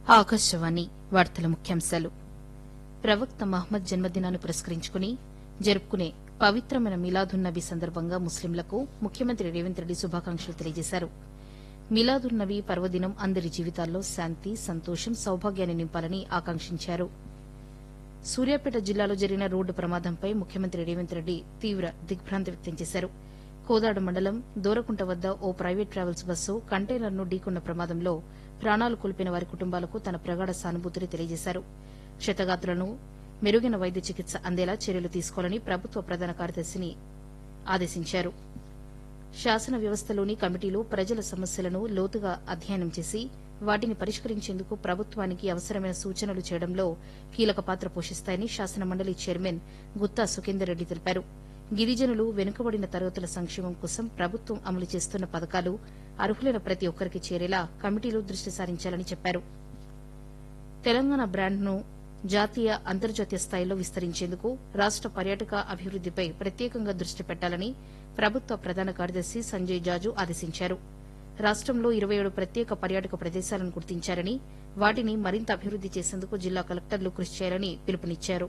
ఆకాశవాణి వార్తల ముఖ్యాంశాలు ప్రవక్త మహమ్మద్ జన్మదినాన్ని పురస్కరించుకుని జరుపుకునే పవిత్రమైన మిలాదున్ నబీ సందర్భంగా ముస్లింలకు ముఖ్యమంత్రి రేవంత్ రెడ్డి శుభాకాంక్షలు తెలియజేశారు మిలాదున్ నబీ పర్వదినం అందరి జీవితాల్లో శాంతి సంతోషం సౌభాగ్యాన్ని నింపాలని ఆకాంక్షించారు సూర్యాపేట జిల్లాలో జరిగిన రోడ్డు ప్రమాదంపై ముఖ్యమంత్రి రేవంత్ రెడ్డి తీవ్ర దిగ్భ్రాంతి వ్యక్తం చేశారు కోదాడ మండలం దూరకుంట వద్ద ఓ ప్రైవేట్ ట్రావెల్స్ బస్సు కంటైనర్ను ఢీకొన్న ప్రమాదంలో ప్రాణాలు కోల్పోయిన వారి కుటుంబాలకు తన ప్రగాఢ సానుభూతిని తెలియజేశారు క్షతగాతులను మెరుగైన వైద్య చికిత్స అందేలా చర్యలు తీసుకోవాలని ప్రభుత్వ ప్రధాన కార్యదర్శిని ఆదేశించారు శాసన వ్యవస్థలోని కమిటీలు ప్రజల సమస్యలను లోతుగా అధ్యయనం చేసి వాటిని పరిష్కరించేందుకు ప్రభుత్వానికి అవసరమైన సూచనలు చేయడంలో కీలక పాత్ర పోషిస్తాయని శాసన మండలి చైర్మన్ గుత్తా సుఖేందర్ రెడ్డి తెలిపారు గిరిజనులు వెనుకబడిన తరగతుల సంక్షేమం కోసం ప్రభుత్వం అమలు చేస్తున్న పథకాలు అర్హులైన ప్రతి ఒక్కరికి చేరేలా కమిటీలు దృష్టి సారించాలని చెప్పారు తెలంగాణ బ్రాండ్ను జాతీయ అంతర్జాతీయ స్థాయిలో విస్తరించేందుకు రాష్ట పర్యాటక అభివృద్దిపై ప్రత్యేకంగా దృష్టి పెట్టాలని ప్రభుత్వ ప్రధాన కార్యదర్శి సంజయ్ జాజు ఆదేశించారు రాష్టంలో ఇరవై ఏడు ప్రత్యేక పర్యాటక ప్రదేశాలను గుర్తించారని వాటిని మరింత అభివృద్ది చేసేందుకు జిల్లా కలెక్టర్లు కృషి చేయాలని పిలుపునిచ్చారు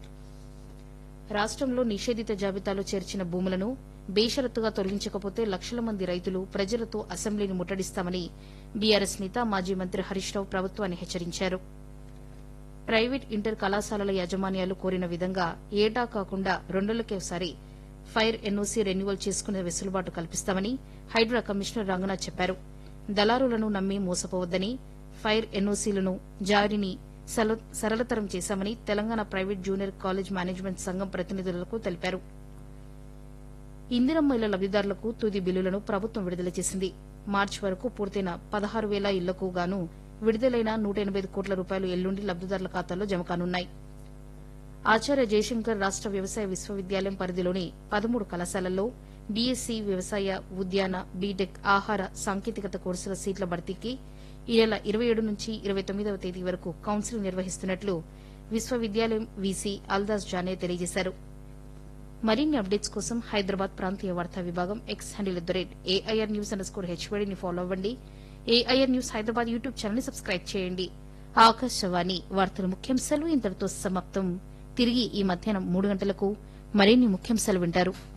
రాష్టంలో నిషేధిత జాబితాలో చేర్చిన భూములను బేషరతుగా తొలగించకపోతే లక్షల మంది రైతులు ప్రజలతో అసెంబ్లీని ముట్టడిస్తామని బీఆర్ఎస్ నేత మాజీ మంత్రి హరీష్ రావు ప్రభుత్వాన్ని హెచ్చరించారు ప్రైవేట్ ఇంటర్ కళాశాలల యాజమాన్యాలు కోరిన విధంగా ఏటా కాకుండా రెండేళ్లకోసారి ఫైర్ ఎన్ఓసీ రెన్యువల్ చేసుకునే వెసులుబాటు కల్పిస్తామని హైడ్రా కమిషనర్ రంగనాథ్ చెప్పారు దళారులను నమ్మి మోసపోవద్దని ఫైర్ ఎన్ఓసీలను జారీని సల- సరళతరం చేశామని Telangana private junior college management సంఘం ప్రతినిధులకు తెలిపారు ఇందిరమ్మ ఇళ్ల లబ్దిదారులకు తుది బిల్లులను ప్రభుత్వం విడుదల చేసింది మార్చి వరకు పూర్తయిన పదహారు వేల ఇళ్లకు గాను విడుదలైన నూట ఎనబై ఐదు కోట్ల రూపాయలు ఎల్లుండి లబ్దిదారుల ఖాతాల్లో జమ కానున్నాయి ఆచార్య జయశంకర్ రాష్ట వ్యవసాయ విశ్వవిద్యాలయం పరిధిలోని పదమూడు కళాశాలల్లో బీఎస్సీ వ్యవసాయ ఉద్యాన బీటెక్ ఆహార సాంకేతికత కోర్సుల సీట్ల భర్తీకి ఈ నెల ఇరవై ఏడు నుంచి ఇరవై తొమ్మిదవ తేదీ వరకు కౌన్సిలింగ్ నిర్వహిస్తున్నట్లు విశ్వవిద్యాలయం వీసీ అల్దాస్ జానే తెలియజేశారు మరిన్ని అప్డేట్స్ కోసం హైదరాబాద్ ప్రాంతీయ వార్తా విభాగం X handle at the rate AIR news underscore స్కోర్ హెచ్వైడీని ఫాలో అవ్వండి AIR news Hyderabad YouTube channel subscribe చేయండి ఆకాశవాణి వార్తల ముఖ్యాంశాలు ఇంతటితో సమాప్తం తిరిగి ఈ మధ్యాహ్నం మూడు గంటలకు మరిన్ని ముఖ్యాంశాలు వింటారు